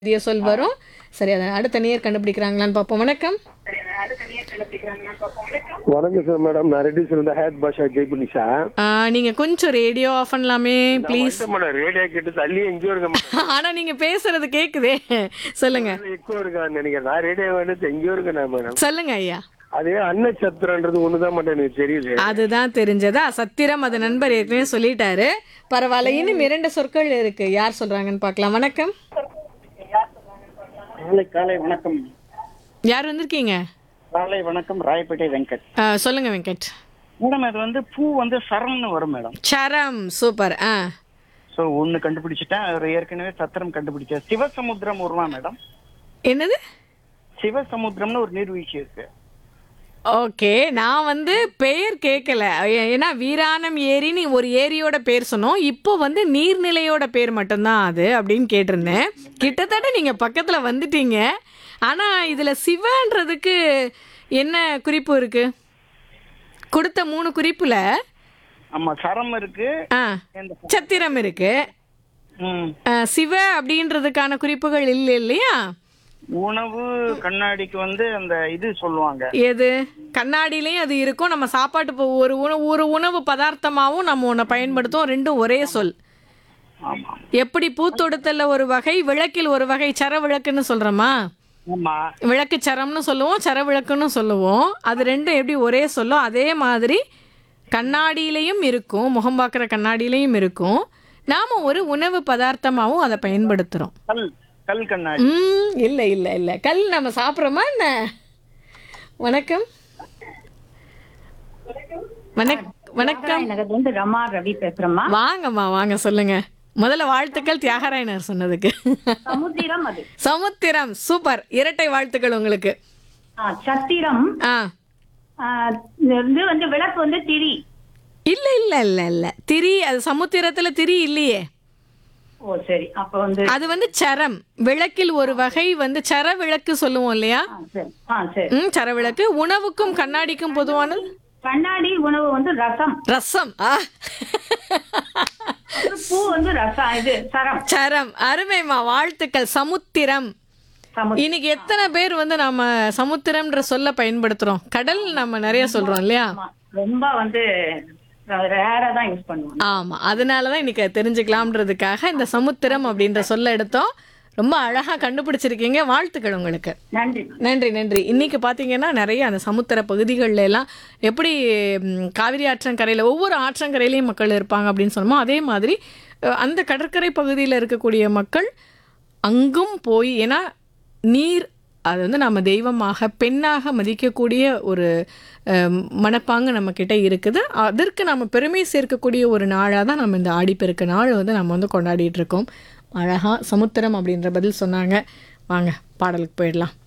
புதிய சொல் வரும் சரி அதை அடுத்த நேர் கண்டுபிடிக்கிறாங்களான்னு பார்ப்போம் வணக்கம் வணக்கம் சார் மேடம் நான் ரெட்டிஸ் இருந்த ஹேத் பாஷா ஜெய்புனி சார் ஆ, நீங்க கொஞ்சம் ரேடியோ ஆஃப் பண்ணலாமே ப்ளீஸ் மேடம் ரேடியோ கேட்டு தள்ளி எங்கேயோ இருக்க மேடம் ஆனா நீங்க பேசுறது கேக்குதே சொல்லுங்க எக்கோ இருக்கான்னு நினைக்கிறேன் நான் ரேடியோ வேணும் எங்கேயோ இருக்கேன் மேடம் சொல்லுங்க ஐயா அதே அன்னச்சத்திரன்றது ஒண்ணுதான் மட்டும் எனக்கு தெரியுது அதுதான் தெரிஞ்சதா சத்திரம் அது நண்பர் ஏற்கனவே சொல்லிட்டாரு பரவாயில்ல இன்னும் இரண்டு சொற்கள் இருக்கு யார் சொல்றாங்கன்னு பார்க்கலாம் வணக்கம் காலை காலை வணக்கம் யார் வந்திருக்கீங்க காலை வணக்கம் ராயப்பேட்டை வெங்கட் ஆ, சொல்லுங்க வெங்கட் மேடம் இது வந்து பூ வந்து சரம்னு வரும் மேடம் சரம் சூப்பர் ஆ ஸோ ஒன்னு கண்டுபிடிச்சிட்டேன் அவர் ஏற்கனவே சத்திரம் கண்டுபிடிச்சார் சிவசமுத்திரம் வருமா மேடம் என்னது சிவசமுத்திரம்னு ஒரு நீர்வீழ்ச்சி இருக்கு ஓகே நான் வந்து பெயர் கேட்கல ஏ- ஏன்னா வீராணம் ஏரின்னு ஒரு ஏரியோட பேர் சொன்னோம் இப்போ வந்து நீர்நிலையோட பேர் மட்டும்தான் அது அப்படின்னு கேட்டிருந்தேன் கிட்டத்தட்ட நீங்கள் பக்கத்தில் வந்துட்டீங்க ஆனால் இதில் சிவன்றதுக்கு என்ன குறிப்பு இருக்கு கொடுத்த மூணு குறிப்புல ஆமா சரம் இருக்கு ஆ இந்த சத்திரம் இருக்கு ம், ஆ, சிவ அப்படின்றதுக்கான குறிப்புகள் இல்லை இல்லையா உணவு கண்ணாடிக்கு வந்து அந்த இது சொல்லுவாங்க எது கண்ணாடியிலையும் அது இருக்கும் நம்ம சாப்பாட்டு இப்போ ஒரு உணவு ஒரு உணவு பதார்த்தமாகவும் நம்ம ஒன்றை பயன்படுத்துவோம் ரெண்டும் ஒரே சொல் ஆமா எப்படி பூத்தொடுத்தல்ல ஒரு வகை விளக்கில் ஒரு வகை சர விளக்குன்னு சொல்கிறோமா ஆமா விளக்கு சரம்னு சொல்லுவோம் சர விளக்குன்னு சொல்லுவோம் அது ரெண்டும் எப்படி ஒரே சொல்லும் அதே மாதிரி கண்ணாடியிலையும் இருக்கும் முகம் பார்க்குற கண்ணாடியிலையும் இருக்கும் நாம் ஒரு உணவு பதார்த்தமாகவும் அதை பயன்படுத்துகிறோம் கல் கல் கண்ணாடி ம் இல்லை இல்லை இல்லை கல் நம்ம சாப்பிட்றோமா என்ன வணக்கம் வணக் வணக்கம் எனக்கு வந்து ரமா ரவி பேசுறேம்மா வாங்கம்மா வாங்க சொல்லுங்க முதல்ல வாழ்த்துக்கள் தியாகராயனர் சொன்னதுக்கு சமுத்திரம் அது சமுத்திரம் சூப்பர் இரட்டை வாழ்த்துக்கள் உங்களுக்கு ஆ, சத்திரம் ஆ ஆ, இது வந்து விளக்கு வந்து திரி இல்ல இல்ல இல்ல இல்ல திரி அது சமுத்திரத்துல திரி இல்லையே ஓ சரி அப்ப வந்து அது வந்து சரம் விளக்கில் ஒரு வகை வந்து சர விளக்கு சொல்லுவோம் இல்லையா ஆ, சரி ஆ சரி ம் சர விளக்கு உணவுக்கும் கண்ணாடிக்கும் பொதுவானது கண்ணாடி உணவு வந்து ரசம் ரசம் ஆ அப்புறம் பூ வந்து ரசம் இது சரம் சரம் அருமைமா வாழ்த்துக்கள் சமுத்திரம் சமுத்திரம் இன்னைக்கு எத்தனை பேர் வந்து நம்ம சமுத்திரம்ன்ற சொல்ல பயன்படுத்துறோம் கடல் நம்ம நிறைய சொல்றோம் இல்லையா ஆமா. ரொம்ப வந்து ரேரா தான் யூஸ் பண்ணுவோம் ஆமா அதனாலதான் இன்னைக்கு அதை தெரிஞ்சுக்கலாம்ன்றதுக்காக இந்த சமுத்திரம் அப்படின்ற சொல்ல எடுத்தோம் ரொம்ப அழகா கண்டுபிடிச்சிருக்கீங்க வாழ்த்துக்கள் உங்களுக்கு நன்றி நன்றி நன்றி இன்னைக்கு பார்த்தீங்கன்னா நிறைய அந்த சமுத்திர பகுதிகளில் எல்லாம் எப்படி ம், காவிரி ஆற்றங்கரையில் ஒவ்வொரு ஆற்றங்கரையிலையும் மக்கள் இருப்பாங்க அப்படின்னு சொன்னோமோ அதே மாதிரி அஹ், அந்த கடற்கரை பகுதியில் இருக்கக்கூடிய மக்கள் அங்கும் போய் ஏன்னா நீர் அது வந்து நம்ம தெய்வமாக பெண்ணாக மதிக்கக்கூடிய ஒரு அஹ், மனப்பாங்கு நம்மக்கிட்ட இருக்குது அதற்கு நம்ம பெருமை சேர்க்கக்கூடிய ஒரு நாளாக தான் நம்ம இந்த ஆடிப்பெருக்கு நாள் வந்து நம்ம வந்து கொண்டாடிட்டு இருக்கோம் அழகாக சமுத்திரம் அப்படின்ற பதில் சொன்னாங்க வாங்க பாடலுக்கு போயிடலாம்